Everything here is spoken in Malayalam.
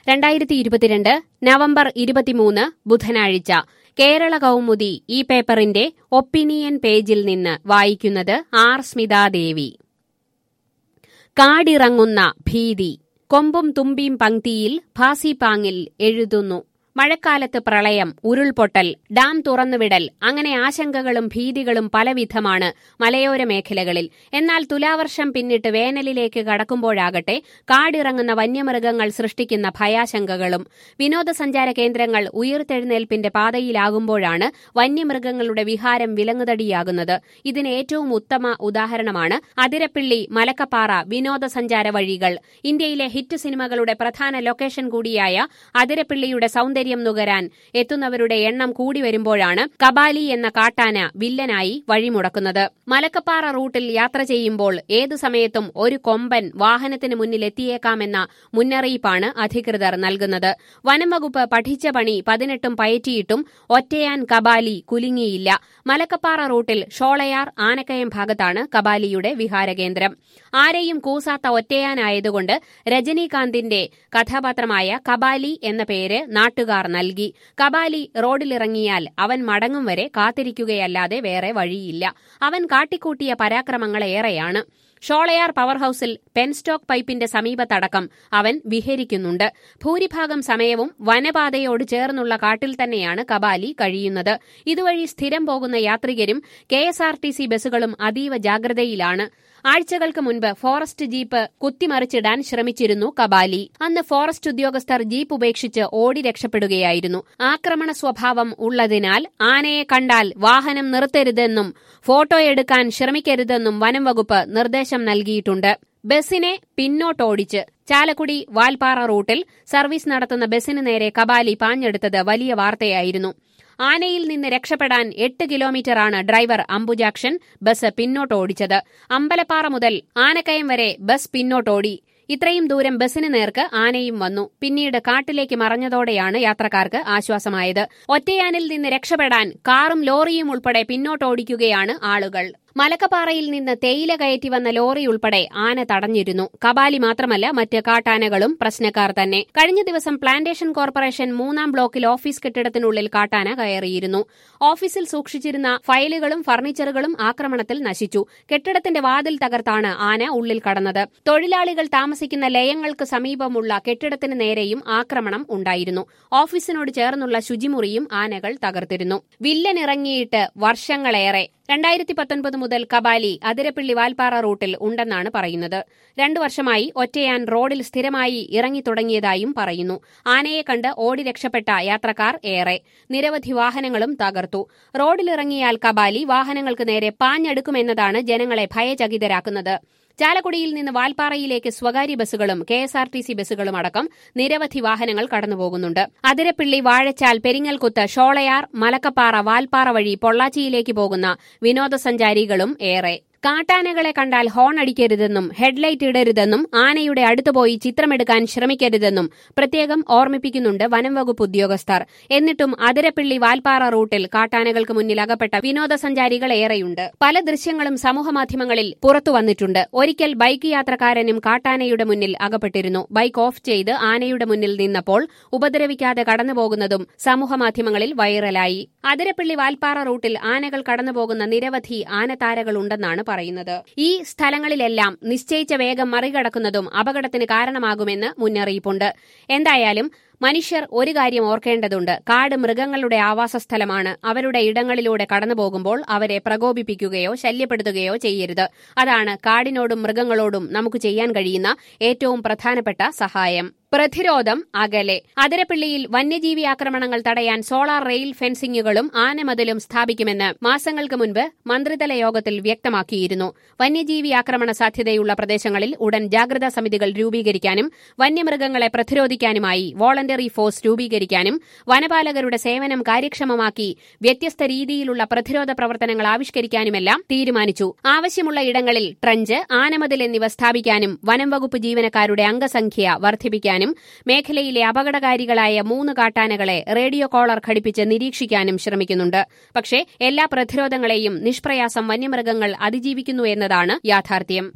രണ്ടായിരത്തി ഇരുപത്തിരണ്ട് നവംബർ ഇരുപത്തിമൂന്ന് ബുധനാഴ്ച കേരള കൗമുദി ഈ പേപ്പറിന്റെ ഒപ്പീനിയൻ പേജിൽ നിന്ന് വായിക്കുന്നത് ആർ സ്മിതാദേവി കാടിറങ്ങുന്ന ഭീതി കൊമ്പും തുമ്പിയും പങ്ക്തിയിൽ ഭാസിപാങ്ങിൽ എഴുതുന്നു മഴക്കാലത്ത് പ്രളയം ഉരുൾപൊട്ടൽ ഡാം തുറന്നുവിടൽ അങ്ങനെ ആശങ്കകളും ഭീതികളും പലവിധമാണ് മലയോര മേഖലകളിൽ എന്നാൽ തുലാവർഷം പിന്നിട്ട് വേനലിലേക്ക് കടക്കുമ്പോഴാകട്ടെ കാടിറങ്ങുന്ന വന്യമൃഗങ്ങൾ സൃഷ്ടിക്കുന്ന ഭയാശങ്കകളും വിനോദസഞ്ചാര കേന്ദ്രങ്ങൾ ഉയർത്തെഴുന്നേൽപ്പിന്റെ പാതയിലാകുമ്പോഴാണ് വന്യമൃഗങ്ങളുടെ വിഹാരം വിലങ്ങുതടിയാകുന്നത് ഇതിന് ഏറ്റവും ഉത്തമ ഉദാഹരണമാണ് അതിരപ്പിള്ളി മലക്കപ്പാറ വിനോദസഞ്ചാര വഴികൾ ഇന്ത്യയിലെ ഹിറ്റ് സിനിമകളുടെ പ്രധാന ലൊക്കേഷൻ കൂടിയായ അതിരപ്പിള്ളിയുടെ സൗന്ദര്യം നുകരാൻ എത്തുന്നവരുടെ എണ്ണം കൂടി വരുമ്പോഴാണ് കബാലി എന്ന കാട്ടാന വില്ലനായി വഴിമുടക്കുന്നത് മലക്കപ്പാറ റൂട്ടിൽ യാത്ര ചെയ്യുമ്പോൾ ഏതു സമയത്തും ഒരു കൊമ്പൻ വാഹനത്തിന് മുന്നിൽ എത്തിയേക്കാമെന്ന മുന്നറിയിപ്പാണ് അധികൃതർ നൽകുന്നത് വനംവകുപ്പ് പഠിച്ച പണി പതിനെട്ടും പയറ്റിയിട്ടും ഒറ്റയാൻ കബാലി കുലുങ്ങിയില്ല മലക്കപ്പാറ റൂട്ടിൽ ഷോളയാർ ആനക്കയം ഭാഗത്താണ് കബാലിയുടെ വിഹാരകേന്ദ്രം ആരെയും കൂസാത്ത ഒറ്റയാനായതുകൊണ്ട് രജനീകാന്തിന്റെ കഥാപാത്രമായ കബാലി എന്ന പേര് നാട്ടുകാർ നൽകി കബാലി റോഡിലിറങ്ങിയാൽ അവൻ മടങ്ങും വരെ കാത്തിരിക്കുകയല്ലാതെ വേറെ വഴിയില്ല അവൻ കാട്ടിക്കൂട്ടിയ പരാക്രമങ്ങളേറെയാണ് ഷോളയാർ പവർ ഹൌസിൽ പെൻസ്റ്റോക്ക് പൈപ്പിന്റെ സമീപത്തടക്കം അവൻ വിഹരിക്കുന്നുണ്ട് ഭൂരിഭാഗം സമയവും വനപാതയോട് ചേർന്നുള്ള കാട്ടിൽ തന്നെയാണ് കബാലി കഴിയുന്നത് ഇതുവഴി സ്ഥിരം പോകുന്ന യാത്രികരും കെ ബസ്സുകളും അതീവ ജാഗ്രതയിലാണ് ആഴ്ചകൾക്ക് മുൻപ് ഫോറസ്റ്റ് ജീപ്പ് കുത്തിമറിച്ചിടാൻ ശ്രമിച്ചിരുന്നു കബാലി അന്ന് ഫോറസ്റ്റ് ഉദ്യോഗസ്ഥർ ജീപ്പ് ഉപേക്ഷിച്ച് ഓടി രക്ഷപ്പെടുകയായിരുന്നു ആക്രമണ സ്വഭാവം ഉള്ളതിനാൽ ആനയെ കണ്ടാൽ വാഹനം നിർത്തരുതെന്നും ഫോട്ടോ എടുക്കാൻ ശ്രമിക്കരുതെന്നും വനം വകുപ്പ് നിർദ്ദേശം നൽകിയിട്ടുണ്ട് ബസിനെ പിന്നോട്ടോടിച്ച് ചാലക്കുടി വാൽപ്പാറ റൂട്ടിൽ സർവീസ് നടത്തുന്ന ബസിന് നേരെ കബാലി പാഞ്ഞെടുത്തത് വലിയ വാർത്തയായിരുന്നു ആനയിൽ നിന്ന് രക്ഷപ്പെടാൻ എട്ട് കിലോമീറ്ററാണ് ഡ്രൈവർ അംബുജാക്ഷൻ ബസ് പിന്നോട്ടോടിച്ചത് അമ്പലപ്പാറ മുതൽ ആനക്കയം വരെ ബസ് പിന്നോട്ടോടി ഇത്രയും ദൂരം ബസിന് നേർക്ക് ആനയും വന്നു പിന്നീട് കാട്ടിലേക്ക് മറഞ്ഞതോടെയാണ് യാത്രക്കാർക്ക് ആശ്വാസമായത് ഒറ്റയാനിൽ നിന്ന് രക്ഷപ്പെടാൻ കാറും ലോറിയും ഉൾപ്പെടെ പിന്നോട്ടോടിക്കുകയാണ് ആളുകൾ മലക്കപ്പാറയിൽ നിന്ന് തേയില കയറ്റി വന്ന ലോറി ഉൾപ്പെടെ ആന തടഞ്ഞിരുന്നു കബാലി മാത്രമല്ല മറ്റ് കാട്ടാനകളും പ്രശ്നക്കാർ തന്നെ കഴിഞ്ഞ ദിവസം പ്ലാന്റേഷൻ കോർപ്പറേഷൻ മൂന്നാം ബ്ലോക്കിൽ ഓഫീസ് കെട്ടിടത്തിനുള്ളിൽ കാട്ടാന കയറിയിരുന്നു ഓഫീസിൽ സൂക്ഷിച്ചിരുന്ന ഫയലുകളും ഫർണിച്ചറുകളും ആക്രമണത്തിൽ നശിച്ചു കെട്ടിടത്തിന്റെ വാതിൽ തകർത്താണ് ആന ഉള്ളിൽ കടന്നത് തൊഴിലാളികൾ താമസിക്കുന്ന ലയങ്ങൾക്ക് സമീപമുള്ള കെട്ടിടത്തിന് നേരെയും ആക്രമണം ഉണ്ടായിരുന്നു ഓഫീസിനോട് ചേർന്നുള്ള ശുചിമുറിയും ആനകൾ തകർത്തിരുന്നു വില്ലനിറങ്ങിയിട്ട് വർഷങ്ങളേറെ രണ്ടായിരത്തി പത്തൊൻപത് മുതൽ കബാലി അതിരപ്പിള്ളി വാൽപ്പാറ റൂട്ടിൽ ഉണ്ടെന്നാണ് പറയുന്നത് രണ്ടു വർഷമായി ഒറ്റയാൻ റോഡിൽ സ്ഥിരമായി ഇറങ്ങിത്തുടങ്ങിയതായും പറയുന്നു ആനയെ കണ്ട് ഓടി രക്ഷപ്പെട്ട യാത്രക്കാർ ഏറെ നിരവധി വാഹനങ്ങളും തകർത്തു റോഡിലിറങ്ങിയാൽ കബാലി വാഹനങ്ങൾക്ക് നേരെ പാഞ്ഞെടുക്കുമെന്നതാണ് ജനങ്ങളെ ഭയചകിതരാക്കുന്നത് ചാലക്കുടിയിൽ നിന്ന് വാൽപ്പാറയിലേക്ക് സ്വകാര്യ ബസ്സുകളും K S R T C ബസ്സുകളും അടക്കം നിരവധി വാഹനങ്ങൾ കടന്നുപോകുന്നുണ്ട് അതിരപ്പിള്ളി വാഴച്ചാൽ പെരിങ്ങൽകുത്ത് ഷോളയാർ മലക്കപ്പാറ വാൽപ്പാറ വഴി പൊള്ളാച്ചിയിലേക്ക് പോകുന്ന വിനോദസഞ്ചാരികളും ഏറെ കാട്ടാനകളെ കണ്ടാൽ ഹോൺ അടിക്കരുതെന്നും ഹെഡ്ലൈറ്റ് ഇടരുതെന്നും ആനയുടെ അടുത്തുപോയി ചിത്രമെടുക്കാൻ ശ്രമിക്കരുതെന്നും പ്രത്യേകം ഓർമ്മിപ്പിക്കുന്നുണ്ട് വനം വകുപ്പ് ഉദ്യോഗസ്ഥർ എന്നിട്ടും അതിരപ്പിള്ളി വാൽപ്പാറ റൂട്ടിൽ കാട്ടാനകൾക്ക് മുന്നിൽ അകപ്പെട്ട വിനോദസഞ്ചാരികൾ ഏറെയുണ്ട് പല ദൃശ്യങ്ങളും സമൂഹമാധ്യമങ്ങളിൽ പുറത്തു വന്നിട്ടുണ്ട് ഒരിക്കൽ ബൈക്ക് യാത്രക്കാരനും കാട്ടാനയുടെ മുന്നിൽ അകപ്പെട്ടിരുന്നു ബൈക്ക് ഓഫ് ചെയ്ത് ആനയുടെ മുന്നിൽ നിന്നപ്പോൾ ഉപദ്രവിക്കാതെ കടന്നുപോകുന്നതും സമൂഹമാധ്യമങ്ങളിൽ വൈറലായി അതിരപ്പിള്ളി വാൽപ്പാറ റൂട്ടിൽ ആനകൾ കടന്നുപോകുന്ന നിരവധി ആനത്താരകളുണ്ടെന്നാണ് പറയുന്നത് ഈ സ്ഥലങ്ങളിലെല്ലാം നിശ്ചയിച്ച വേഗം മറികടക്കുന്നതും അപകടത്തിന് കാരണമാകുമെന്ന് മുന്നറിയിപ്പുണ്ട് എന്തായാലും മനുഷ്യർ ഒരു കാര്യം ഓർക്കേണ്ടതുണ്ട് കാട് മൃഗങ്ങളുടെ ആവാസസ്ഥലമാണ് അവരുടെ ഇടങ്ങളിലൂടെ കടന്നുപോകുമ്പോൾ അവരെ പ്രകോപിപ്പിക്കുകയോ ശല്യപ്പെടുത്തുകയോ ചെയ്യരുത് അതാണ് കാടിനോടും മൃഗങ്ങളോടും നമുക്ക് ചെയ്യാൻ കഴിയുന്ന ഏറ്റവും പ്രധാനപ്പെട്ട സഹായം പ്രതിരോധം അകലെ അതിരപ്പിള്ളിയിൽ വന്യജീവി ആക്രമണങ്ങൾ തടയാൻ സോളാർ റെയിൽ ഫെൻസിംഗുകളും ആനമതിലും സ്ഥാപിക്കുമെന്ന് മാസങ്ങൾക്ക് മുൻപ് മന്ത്രിതല യോഗത്തിൽ വ്യക്തമാക്കിയിരുന്നു വന്യജീവി ആക്രമണ സാധ്യതയുള്ള പ്രദേശങ്ങളിൽ ഉടൻ ജാഗ്രതാ സമിതികൾ രൂപീകരിക്കാനും വന്യമൃഗങ്ങളെ പ്രതിരോധിക്കാനുമായി വോളണ്ടറി ഫോഴ്സ് രൂപീകരിക്കാനും വനപാലകരുടെ സേവനം കാര്യക്ഷമമാക്കി വ്യത്യസ്ത രീതിയിലുള്ള പ്രതിരോധ പ്രവർത്തനങ്ങൾ ആവിഷ്കരിക്കാനുമെല്ലാം തീരുമാനിച്ചു ആവശ്യമുള്ള ഇടങ്ങളിൽ ട്രഞ്ച് ആനമതിൽ എന്നിവ സ്ഥാപിക്കാനും വനം വകുപ്പ് ജീവനക്കാരുടെ അംഗസംഖ്യ വർദ്ധിപ്പിക്കാനും മേഖലയിലെ അപകടകാരികളായ മൂന്ന് കാട്ടാനകളെ റേഡിയോ കോളർ ഘടിപ്പിച്ച് നിരീക്ഷിക്കാനും ശ്രമിക്കുന്നുണ്ട് പക്ഷേ എല്ലാ പ്രതിരോധങ്ങളെയും നിഷ്പ്രയാസം വന്യമൃഗങ്ങൾ അതിജീവിക്കുന്നു എന്നതാണ് യാഥാർത്ഥ്യം